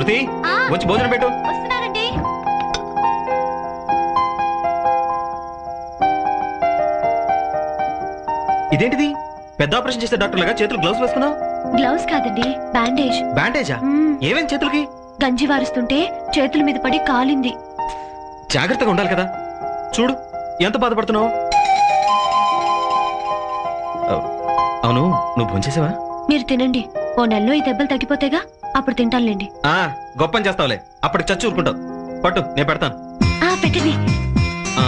శృతి ఆ. వచ్చి భోజనం పెట్టు వస్తున్నానండి ఇదేంటిది పెద్ద ఆపరేషన్ చేసే డాక్టర్ లాగా చేతులు గ్లౌస్ వేసుకున్నావు గ్లౌస్ కాదండి బ్యాండేజ్ బ్యాండేజా మ్మ్. ఏమేం చేతులకి గంజి వారుస్తుంటే చేతుల మీద పడి కాలింది జాగ్రత్తగా ఉండాలి కదా చూడు ఎంత బాధపడుతున్నావు అవ్, అవును నువ్వు భోంచేసావా మీరు తినండి ఓ నెలలో ఈ దెబ్బలు తగ్గిపోతేగా అప్పుడు తింటానులేండి ఆ గొప్పని చేస్తావులే అప్పటికి చచ్చి ఊరుకుంటావు పట్టు నేను పెడతాను ఆ పెట్టండి ఆ,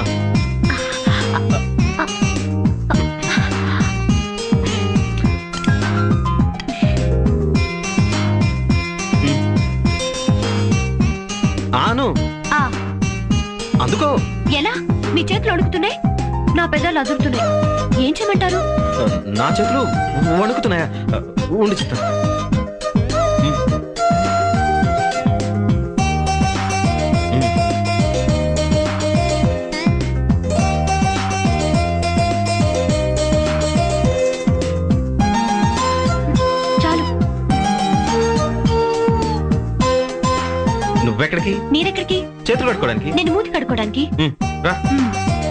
ఉమ్. ఆను ఆ అందుకో ఎలా మీ చేతులు అడుగుతున్నాయి నా పెదాలు అదురుతున్నాయి ఏం చేయమంటారు నా చేతులు వణుకుతున్నాయా ఉండి చెప్తాను ఉమ్. ఉమ్. చాలు నువ్వెక్కడికి మీరెక్కడికి చేతులు కట్టుకోవడానికి నేను మూతి కడుక్కోవడానికి ఉమ్, రా మ్మ్.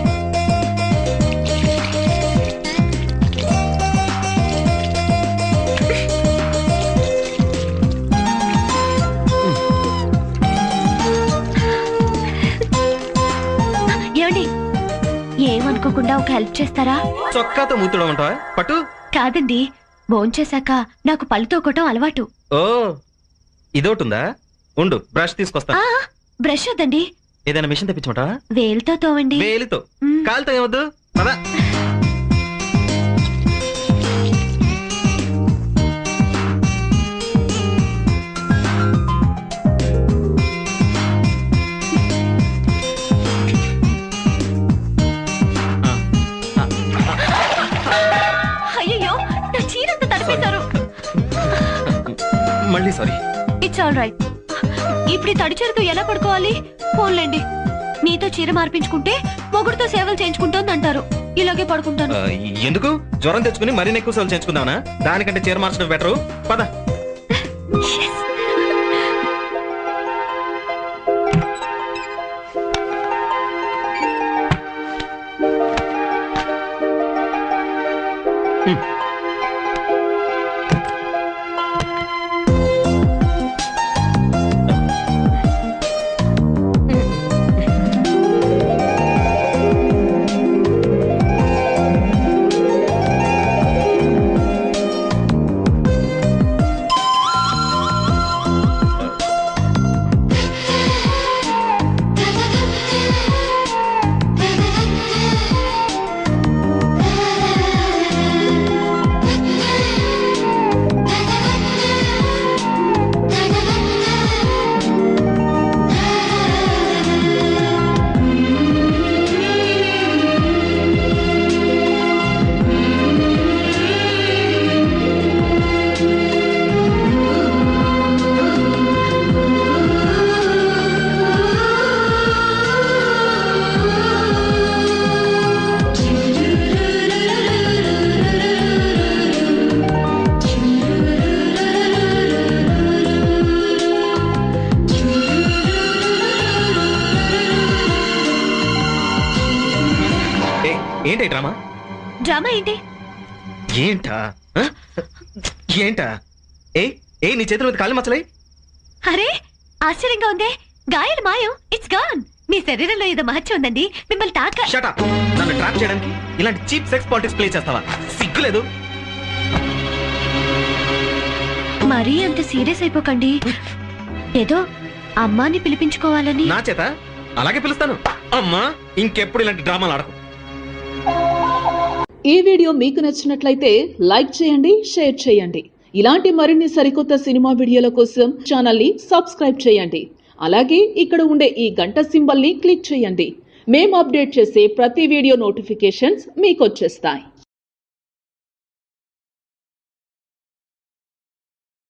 ఏమండి ఏమనుకోకుండా ఒక హెల్ప్ చేస్తారా చొక్కాతో మూతుడం ఉంటావా పట్టు కాదండి భోంచేశాక నాకు పళ్ళు తోకటం అలవాటు ఓ ఇదోటి ఉందా ఉండు బ్రష్ తీసుకొస్తా ఆ బ్రష్ వద్దండి ఏదైనా మిషన్ తెప్పించమంటావా వేలుతో తోవండి వేలితో మ్మ్. కాలుతో ఏమొద్దు పదా అయ్యో నా చీరంతా తడిపేశారు మళ్ళీ సారీ ఇట్స్ ఆల్ రైట్ ఇప్పుడు ఈ తడి చీరతో ఎలా పడుకోవాలి ఫోన్లేండి మీతో చీర మార్పించుకుంటే మొగుడుతో సేవలు చేయించుకుంటోంది అంటారు ఇలాగే పడుకుంటాను ఆ, ఎందుకు జ్వరం తెచ్చుకుని మరిన్ని ఎక్కువ సార్లు చేయించుకుందామనా దానికంటే చీర మార్చడం బెటరు పద హ్మ్. ఏ, ఏంటి డ్రామా డ్రామా ఏంటి ఏంటా ఆ? ఏంటా ఏ ఏ నీ చేతుల మీద కాళ్ళు మచ్చలే అరే ఆశ్చర్యంగా ఉందే గాయాలు మాయం ఇట్స్ గాన్ మీ శరీరంలో ఏదో మహత్యం ఉందండి మిమ్మల్ని తాక షట్ అప్ నన్ను ట్రాప్ చేయడానికి ఇలాంటి చీప్ సెక్స్ పాలిటిక్స్ ప్లే చేస్తావా సిగ్గులేదు మరీ అంత సీరియస్ అయిపోకండి ఏదో అమ్మాని పిలిపించుకోవాలని నా చేత అలాగే పిలుస్తాను అమ్మా ఇంకెప్పుడు ఇలాంటి డ్రామాలు ఆడకు ఈ వీడియో మీకు నచ్చినట్లయితే లైక్ చేయండి షేర్ చేయండి ఇలాంటి మరిన్ని సరికొత్త సినిమా వీడియోల కోసం ఛానల్ని సబ్స్క్రైబ్ చేయండి అలాగే ఇక్కడ ఉండే ఈ గంట సింబల్ని క్లిక్ చేయండి మేము అప్డేట్ చేసే ప్రతి వీడియో నోటిఫికేషన్స్ మీకు వచ్చేస్తాయి